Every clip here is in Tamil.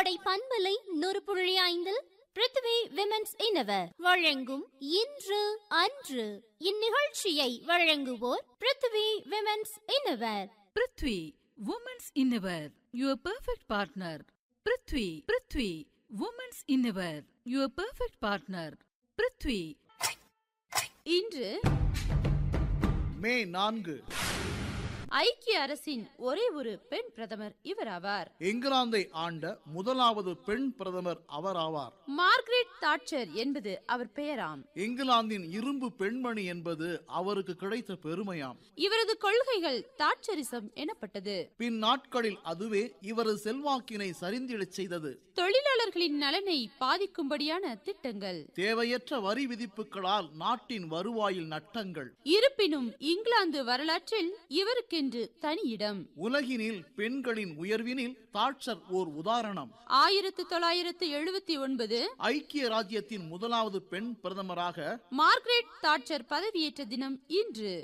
கோடை பண்பலை நூறு புள்ளி ஐந்தில் பிருத்வி விமென்ஸ் இனவர் வழங்கும் இன்று அன்று இந்நிகழ்ச்சியை வழங்குவோர் Prithvi women's innerwear Prithvi women's innerwear your perfect partner Prithvi Prithvi women's innerwear your perfect partner Prithvi இன்று மே நான்கு ஐக்கிய அரசின் ஒரே ஒரு பெண் பிரதமர் இவர் ஆவார் இங்கிலாந்தை ஆண்ட முதலாவது பெண் பிரதமர் அவர் ஆவார் மார்கரெட் தாட்சர் என்பது அவர் பெயராம் இங்கிலாந்தின் இரும்பு பெண்மணி என்பது அவருக்கு கிடைத்த பெருமையாம் இவரது கொள்கைகள் தாட்சரிசம் எனப்பட்டது பின் நாட்களில் அதுவே இவரது செல்வாக்கினை சரிந்திடச் செய்தது தொழிலாளர்களின் நலனை பாதிக்கும்படியான திட்டங்கள் தேவையற்ற வரி விதிப்புகளால் நாட்டின் வருவாயில் நட்டங்கள் இருப்பினும் இங்கிலாந்து வரலாற்றில் இவருக்கென்று தனி இடம் உலகினில் பெண்களின் உயர்வினில் தாட்சர் ஓர் உதாரணம் ஆயிரத்து தொள்ளாயிரத்து எழுபத்தி ஒன்பது ஐக்கிய ராஜ்யத்தின் முதலாவது பெண் பிரதமராக மார்கரெட் தாட்சர் பதவியேற்ற தினம் இன்று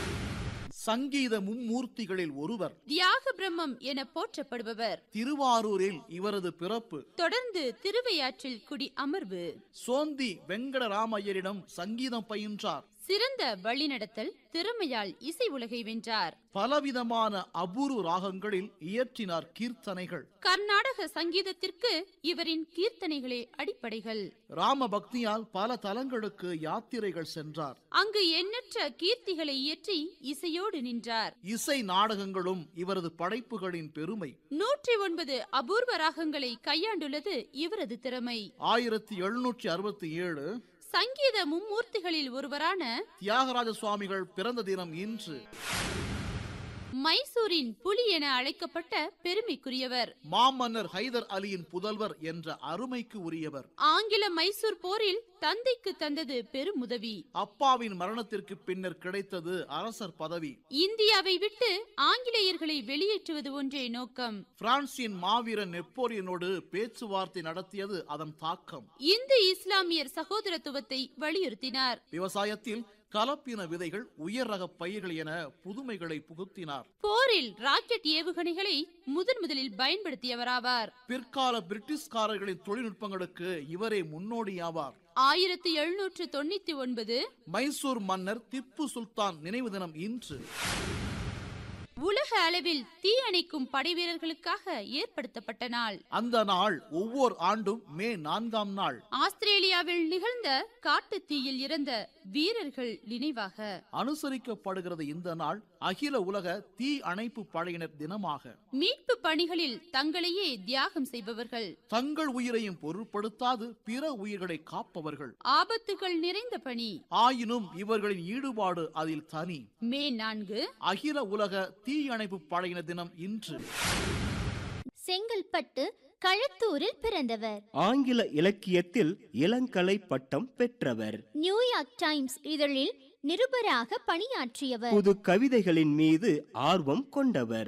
சங்கீத மும்மூர்த்திகளில் ஒருவர் தியாக பிரம்மம் என போற்றப்படுபவர் திருவாரூரில் இவரது பிறப்பு தொடர்ந்து திருவையாற்றில் குடி அமர்வு சோந்தி வெங்கடராமையரிடம் சங்கீதம் பயின்றார் சிறந்த வழிநடத்தல் திறமையால் இசை உலகை வென்றார் பலவிதமான அபூர்வ ராகங்களில் இயற்றினார் கீர்த்தனைகள் கர்நாடக சங்கீதத்திற்கு இவரின் கீர்த்தனைகளே அடிப்படைகள் ராம பக்தியால் பல தலங்களுக்கு யாத்திரைகள் சென்றார் அங்கு எண்ணற்ற கீர்த்திகளை இயற்றி இசையோடு நின்றார் இசை நாடகங்களும் இவரது படைப்புகளின் பெருமை நூற்றி ஒன்பது அபூர்வ ராகங்களை கையாண்டுள்ளது இவரது திறமை ஆயிரத்தி எழுநூற்றி அறுபத்தி ஏழு சங்கீத மும்மூர்த்திகளில் ஒருவரான தியாகராஜ சுவாமிகள் பிறந்த தினம் இன்று மைசூரின் புலி என அழைக்கப்பட்ட பெருமைக்குரியவர் மாமன்னர் ஹைதர் அலியின் புதல்வர் என்ற அருமைக்கு உரியவர் ஆங்கில மைசூர் போரில் தந்தைக்கு தந்தது பெருமுதவி அப்பாவின் மரணத்திற்கு பின்னர் கிடைத்தது அரசர் பதவி இந்தியாவை விட்டு ஆங்கிலேயர்களை வெளியேற்றுவது ஒன்றே நோக்கம் பிரான்சின் மாவீரன் நெப்போலியனோடு பேச்சுவார்த்தை நடத்தியது அதன் தாக்கம் இந்து இஸ்லாமியர் சகோதரத்துவத்தை வலியுறுத்தினார் விவசாயத்தில் கலப்பின விதைகள் உயர் ரக பயிர்கள் என புதுமைகளை புகுத்தினார் போரில் ராக்கெட் ஏவுகணைகளை முதன் முதலில் பயன்படுத்தியவராவார் பிற்கால பிரிட்டிஷ்காரர்களின் தொழில்நுட்பங்களுக்கு இவரே முன்னோடியாவார் ஆயிரத்தி எழுநூற்று தொண்ணூத்தி ஒன்பது மைசூர் மன்னர் திப்பு சுல்தான் நினைவு தினம் இன்று உலக அளவில் தீ அணைக்கும் படைவீரர்களுக்காக ஏற்படுத்தப்பட்ட நாள் அந்த நாள் ஒவ்வொரு ஆண்டும் மே நான்காம் நாள் ஆஸ்திரேலியாவில் நிகழ்ந்த காட்டுத் தீயில் இறந்த வீரர்கள் நினைவாக அனுசரிக்கப்படுகிறது இந்த நாள் அகில உலக தீ அணைப்பு படையினர் தினமாக மீட்பு பணிகளில் தங்களையே தியாகம் செய்பவர்கள் தங்கள் உயிரையும் பொருட்படுத்தாது பிற உயிர்களை காப்பவர்கள் ஆபத்துகள் நிறைந்த பணி ஆயினும் இவர்களின் ஈடுபாடு அதில் தனி மே நான்கு அகில உலக தீ அணைப்பு படையினர் தினம் இன்று செங்கல்பட்டு களத்தூரில் பிறந்தவர் ஆங்கில இலக்கியத்தில் இளங்கலை பட்டம் பெற்றவர் நியூயார்க் டைம்ஸ் இதழில் நிருபராக பணியாற்றியவர் புது கவிதைகளின் மீது ஆர்வம் கொண்டவர்